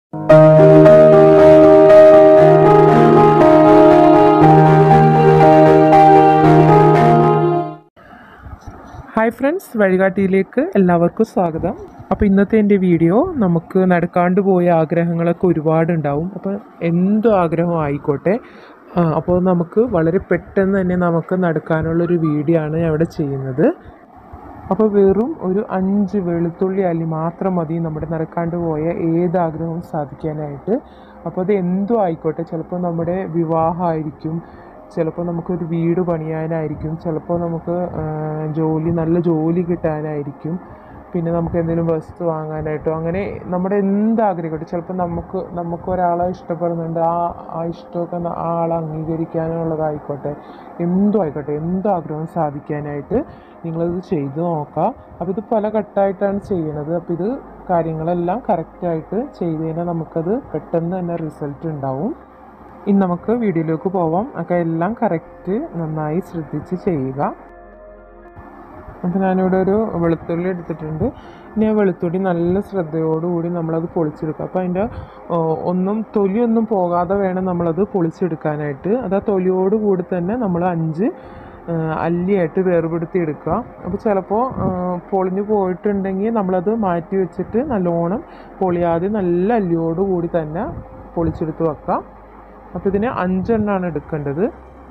hi friends വഴികാട്ടിയിലേക്ക് എല്ലാവർക്കും സ്വാഗതം അപ്പോൾ ഇന്നത്തെ എൻ്റെ വീഡിയോ നമുക്ക് നടക്കാണ്ട് പോയ ആഗ്രഹങ്ങളൊക്കെ ഒരുപാടുണ്ടാവും അപ്പോൾ എന്ത് ആഗ്രഹം ആയിക്കോട്ടെ ആ, അപ്പോൾ നമുക്ക് വളരെ പെട്ടെന്ന് തന്നെ നമുക്ക് നടക്കാനുള്ളൊരു വീഡിയോ ആണ് ഞാൻ ഇവിടെ ചെയ്യുന്നത് അപ്പോൾ വെറും ഒരു അഞ്ച് വെളുത്തുള്ളി അല്ലി മാത്രം മതി നമ്മുടെ നടക്കാണ്ട് പോയ ഏത് ആഗ്രഹവും സാധിക്കാനായിട്ട് അപ്പോൾ അത് എന്തും ആയിക്കോട്ടെ ചിലപ്പോൾ നമ്മുടെ വിവാഹമായിരിക്കും ചിലപ്പോൾ നമുക്കൊരു വീട് പണിയാനായിരിക്കും ചിലപ്പോൾ നമുക്ക് ആ, ജോലി നല്ല ജോലി കിട്ടാനായിരിക്കും പിന്നെ നമുക്ക് എന്തെങ്കിലും വസ്തു വാങ്ങാനായിട്ടോ അങ്ങനെ നമ്മുടെ എന്ത് ആഗ്രഹിക്കട്ടെ ചിലപ്പോൾ നമുക്ക് നമുക്ക് ഒരാളെ ഇഷ്ടപ്പെടുന്നുണ്ട് ആ ആ ഇഷ്ടമൊക്കെ ന- ആ ആളെ അംഗീകരിക്കാനുള്ളതായിക്കോട്ടെ എന്തും ആയിക്കോട്ടെ എന്ത് ആഗ്രഹവും സാധിക്കാനായിട്ട് നിങ്ങളത് ചെയ്തു നോക്കാം അപ്പോൾ ഇത് പല ഘട്ടമായിട്ടാണ് ചെയ്യണത് അപ്പോൾ ഇത് കാര്യങ്ങളെല്ലാം കറക്റ്റായിട്ട് ചെയ്ത് കഴിഞ്ഞാൽ നമുക്കത് പെട്ടെന്ന് തന്നെ റിസൾട്ട് ഉണ്ടാവും ഇനി നമുക്ക് വീഡിയോയിലേക്ക് പോവാം ഒക്കെ എല്ലാം കറക്റ്റ് നന്നായി ശ്രദ്ധിച്ച് ചെയ്യുക അപ്പോൾ ഞാനിവിടെ ഒരു വെളുത്തുള്ളി എടുത്തിട്ടുണ്ട് ഇനി ആ വെളുത്തുള്ളി നല്ല ശ്രദ്ധയോടുകൂടി നമ്മളത് പൊളിച്ചെടുക്കുക അപ്പോൾ അതിൻ്റെ ഓ, ഒന്നും തൊലിയൊന്നും പോകാതെ വേണം നമ്മളത് പൊളിച്ചെടുക്കാനായിട്ട് അത് ആ തൊലിയോട് കൂടി തന്നെ നമ്മൾ അഞ്ച് ആ, അല്ലിയായിട്ട് വേർപെടുത്തി എടുക്കുക അപ്പോൾ ചിലപ്പോൾ പൊളിഞ്ഞു പോയിട്ടുണ്ടെങ്കിൽ നമ്മളത് മാറ്റി വെച്ചിട്ട് നല്ലോണം പൊളിയാതെ നല്ല അല്ലിയോട് കൂടി തന്നെ പൊളിച്ചെടുത്ത് വെക്കാം അപ്പോൾ ഇതിന് അഞ്ചെണ്ണമാണ് എടുക്കേണ്ടത്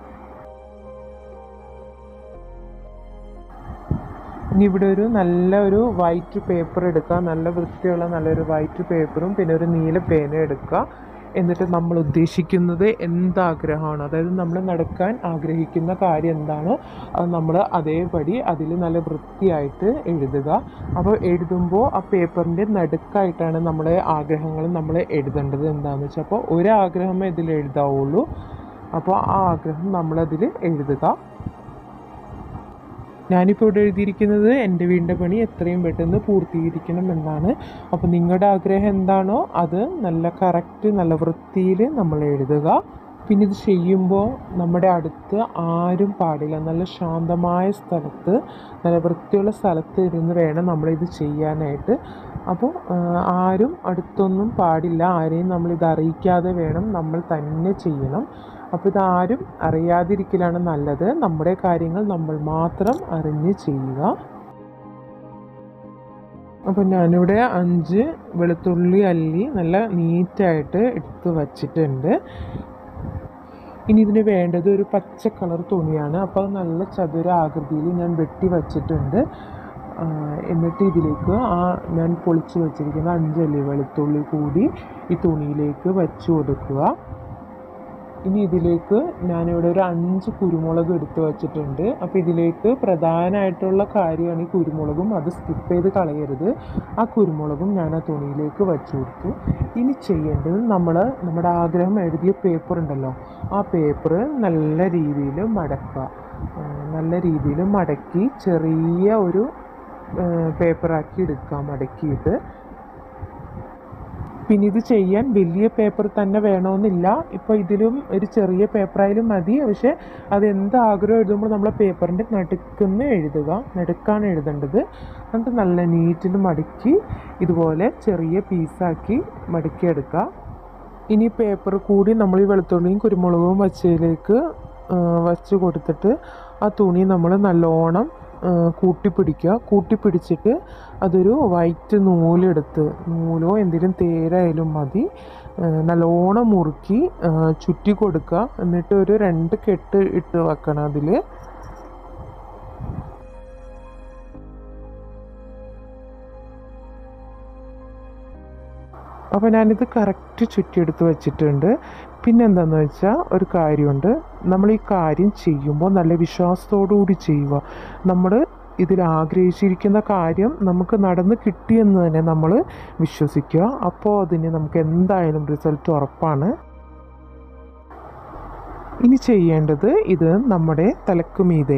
ഇനി ഇവിടെ ഒരു നല്ല ഒരു വൈറ്റ് പേപ്പർ എടുക്കുക നല്ല വൃത്തിയുള്ള നല്ലൊരു വൈറ്റ് പേപ്പറും പിന്നെ ഒരു നീല പേന എടുക്കുക എന്നിട്ട് നമ്മൾ ഉദ്ദേശിക്കുന്നത് എന്താഗ്രഹമാണ് അതായത് നമ്മൾ നടക്കാൻ ആഗ്രഹിക്കുന്ന കാര്യം എന്താണോ അത് നമ്മൾ അതേപടി അതിൽ നല്ല വൃത്തിയായിട്ട് എഴുതുക അപ്പോൾ എഴുതുമ്പോൾ ആ പേപ്പറിൻ്റെ നടുക്കായിട്ടാണ് നമ്മുടെ ആഗ്രഹങ്ങൾ നമ്മൾ എഴുതേണ്ടത് എന്താണെന്ന് വെച്ചാൽ അപ്പോൾ ഒരു ആഗ്രഹമേ ഇതിൽ എഴുതാവുള്ളൂ അപ്പോൾ ആ ആഗ്രഹം നമ്മളതിൽ എഴുതുക ഞാനിപ്പോൾ ഇവിടെ എഴുതിയിരിക്കുന്നത് എൻ്റെ വീടിൻ്റെ പണി എത്രയും പെട്ടെന്ന് പൂർത്തീകരിക്കണം എന്നാണ് അപ്പോൾ നിങ്ങളുടെ ആഗ്രഹം എന്താണോ അത് നല്ല കറക്റ്റ് നല്ല വൃത്തിയിൽ നമ്മൾ എഴുതുക പിന്നെ ഇത് ചെയ്യുമ്പോൾ നമ്മുടെ അടുത്ത് ആരും പാടില്ല നല്ല ശാന്തമായ സ്ഥലത്ത് നല്ല വൃത്തിയുള്ള സ്ഥലത്ത് ഇരുന്ന് വേണം നമ്മളിത് ചെയ്യാനായിട്ട് അപ്പോൾ ആ, ആരും അടുത്തൊന്നും പാടില്ല ആരെയും നമ്മളിത് അറിയിക്കാതെ വേണം നമ്മൾ തന്നെ ചെയ്യണം അപ്പോൾ ഇതാരും അറിയാതിരിക്കലാണ് നല്ലത് നമ്മുടെ കാര്യങ്ങൾ നമ്മൾ മാത്രം അറിഞ്ഞ് ചെയ്യുക അപ്പോൾ ഞാനിവിടെ അഞ്ച് വെളുത്തുള്ളി അല്ലി നല്ല നീറ്റായിട്ട് എടുത്ത് വച്ചിട്ടുണ്ട് ഇനി ഇതിന് വേണ്ടത് ഒരു പച്ച കളർ തുണിയാണ് അപ്പോൾ അത് നല്ല ചതുര ആകൃതിയിൽ ഞാൻ വെട്ടി വച്ചിട്ടുണ്ട് ആ, എന്നിട്ട് ഇതിലേക്ക് ആ ഞാൻ പൊളിച്ച് വെച്ചിരിക്കുന്ന അഞ്ചല്ലി വെളുത്തുള്ളി കൂടി ഈ തുണിയിലേക്ക് വച്ചു കൊടുക്കുക ഇനി ഇതിലേക്ക് ഞാനിവിടെ ഒരു അഞ്ച് കുരുമുളക് എടുത്ത് വെച്ചിട്ടുണ്ട് അപ്പോൾ ഇതിലേക്ക് പ്രധാനമായിട്ടുള്ള കാര്യമാണ് ഈ കുരുമുളകും അത് സ്കിപ്പ് ചെയ്ത് കളയരുത് ആ കുരുമുളകും ഞാൻ ആ തുണിയിലേക്ക് വച്ചു കൊടുത്തു ഇനി ചെയ്യേണ്ടത് നമ്മൾ നമ്മുടെ ആഗ്രഹം എഴുതിയ പേപ്പർ ഉണ്ടല്ലോ ആ പേപ്പർ നല്ല രീതിയിൽ മടക്കുക ആ, നല്ല രീതിയിൽ മടക്കി ചെറിയ ഒരു പേപ്പറാക്കി എടുക്കുക മടക്കിയിട്ട് പിന്നെ ഇത് ചെയ്യാൻ വലിയ പേപ്പർ തന്നെ വേണമെന്നില്ല ഇപ്പോൾ ഇതിലും ഒരു ചെറിയ പേപ്പറായാലും മതി പക്ഷേ അത് എന്ത് ആഗ്രഹം എഴുതുമ്പോൾ നമ്മൾ പേപ്പറിൻ്റെ നടുക്കുന്ന് എഴുതുക നടുക്കാണ് എഴുതേണ്ടത് എന്നിട്ട് നല്ല നീറ്റിൽ മടക്കി ഇതുപോലെ ചെറിയ പീസാക്കി മടക്കിയെടുക്കുക ഇനി പേപ്പർ കൂടി നമ്മൾ ഈ വെളുത്തുള്ളിയും കുരുമുളകും വച്ചതിലേക്ക് വച്ച് കൊടുത്തിട്ട് ആ തുണി നമ്മൾ നല്ലോണം ആ, കൂട്ടിപ്പിടിക്കുക കൂട്ടിപ്പിടിച്ചിട്ട് അതൊരു വൈറ്റ് നൂലെടുത്ത് നൂലോ എന്തെങ്കിലും തേരായാലും മതി ആ, നല്ലോണം മുറുക്കി ആ, ചുറ്റി കൊടുക്കുക എന്നിട്ട് ഒരു രണ്ട് കെട്ട് ഇട്ട് വെക്കണം അതിൽ അപ്പോൾ ഞാനിത് കറക്റ്റ് ചുറ്റിയെടുത്ത് വെച്ചിട്ടുണ്ട് പിന്നെ എന്താണെന്ന് വെച്ചാൽ ഒരു കാര്യമുണ്ട് നമ്മൾ ഈ കാര്യം ചെയ്യുമ്പോൾ നല്ല വിശ്വാസത്തോടു കൂടി ചെയ്യുക നമ്മൾ ഇതിൽ ആഗ്രഹിച്ചിരിക്കുന്ന കാര്യം നമുക്ക് നടന്ന് കിട്ടിയെന്ന് തന്നെ നമ്മൾ വിശ്വസിക്കുക അപ്പോൾ അതിന് നമുക്ക് എന്തായാലും റിസൾട്ട് ഉറപ്പാണ് ഇനി ചെയ്യേണ്ടത് ഇത് നമ്മുടെ തലക്ക് മീതെ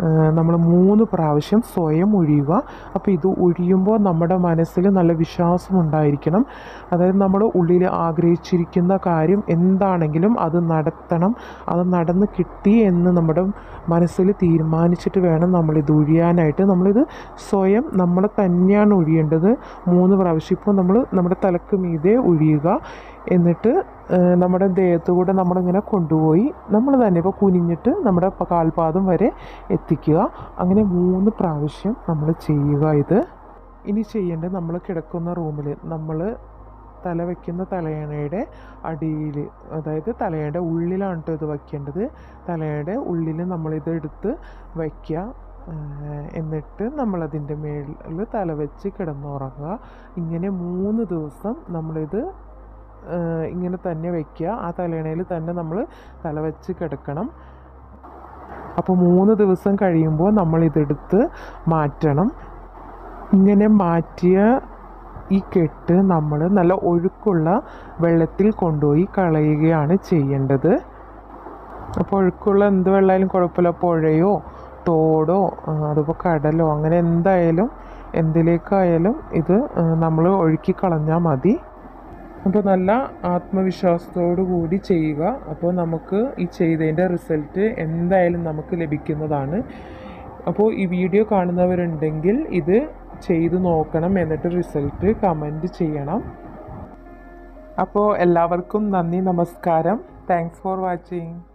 നമ്മൾ മൂന്ന് പ്രാവശ്യം സ്വയം ഒഴിയുക അപ്പോൾ ഇത് ഒഴിയുമ്പോൾ നമ്മുടെ മനസ്സിൽ നല്ല വിശ്വാസം ഉണ്ടായിരിക്കണം അതായത് നമ്മുടെ ഉള്ളിൽ ആഗ്രഹിച്ചിരിക്കുന്ന കാര്യം എന്താണെങ്കിലും അത് നടത്തണം അത് നടന്ന് കിട്ടി എന്ന് നമ്മുടെ മനസ്സിൽ തീരുമാനിച്ചിട്ട് വേണം നമ്മളിത് ഒഴിയാനായിട്ട് നമ്മളിത് സ്വയം നമ്മളെ തന്നെയാണ് ഒഴിയേണ്ടത് മൂന്ന് പ്രാവശ്യം ഇപ്പോൾ നമ്മൾ നമ്മുടെ തലക്ക് മീതെ ഒഴിയുക എന്നിട്ട് ഏഹ്, നമ്മുടെ ദേഹത്തുകൂടെ നമ്മളിങ്ങനെ കൊണ്ടുപോയി നമ്മൾ തന്നെ ഇപ്പോൾ കുനിഞ്ഞിട്ട് നമ്മുടെ പ- കാൽപാദം വരെ എത്തിക്കുക അങ്ങനെ മൂന്ന് പ്രാവശ്യം നമ്മൾ ചെയ്യുക ഇത് ഇനി ചെയ്യേണ്ടത് നമ്മൾ കിടക്കുന്ന റൂമിൽ നമ്മൾ തല വയ്ക്കുന്ന തലയണയുടെ അടിയിൽ അതായത് തലയുടെ ഉള്ളിലാണ് കേട്ടോ ഇത് വയ്ക്കേണ്ടത് തലയുടെ ഉള്ളിൽ നമ്മളിത് എടുത്ത് വയ്ക്കുക ഏഹ് എന്നിട്ട് നമ്മളതിൻ്റെ മേളിൽ തല വെച്ച് കിടന്നുറങ്ങുക ഇങ്ങനെ മൂന്ന് ദിവസം നമ്മളിത് ഏഹ് ഇങ്ങനെ തന്നെ വയ്ക്കുക ആ തലയണയിൽ തന്നെ നമ്മൾ തല വെച്ച് കിടക്കണം അപ്പോൾ മൂന്ന് ദിവസം കഴിയുമ്പോൾ നമ്മളിതെടുത്ത് മാറ്റണം ഇങ്ങനെ മാറ്റിയ ഈ കെട്ട് നമ്മൾ നല്ല ഒഴുക്കുള്ള വെള്ളത്തിൽ കൊണ്ടുപോയി കളയുകയാണ് ചെയ്യേണ്ടത് അപ്പോൾ ഒഴുക്കുള്ള എന്ത് വെള്ളമായാലും കുഴപ്പമില്ല പുഴയോ തോടോ ആ, അതുപോലെ കടലോ അങ്ങനെ എന്തായാലും എന്തിലേക്കായാലും ഇത് നമ്മൾ ഒഴുക്കി കളഞ്ഞാൽ മതി അപ്പോൾ നല്ല ആത്മവിശ്വാസത്തോടു കൂടി ചെയ്യുക അപ്പോൾ നമുക്ക് ഈ ചെയ്തതിൻ്റെ റിസൾട്ട് എന്തായാലും നമുക്ക് ലഭിക്കുന്നതാണ് അപ്പോൾ ഈ വീഡിയോ കാണുന്നവരുണ്ടെങ്കിൽ ഇത് ചെയ്തു നോക്കണം എന്നിട്ട് റിസൾട്ട് കമൻറ്റ് ചെയ്യണം അപ്പോൾ എല്ലാവർക്കും നന്ദി നമസ്കാരം താങ്ക്സ് ഫോർ വാച്ചിങ്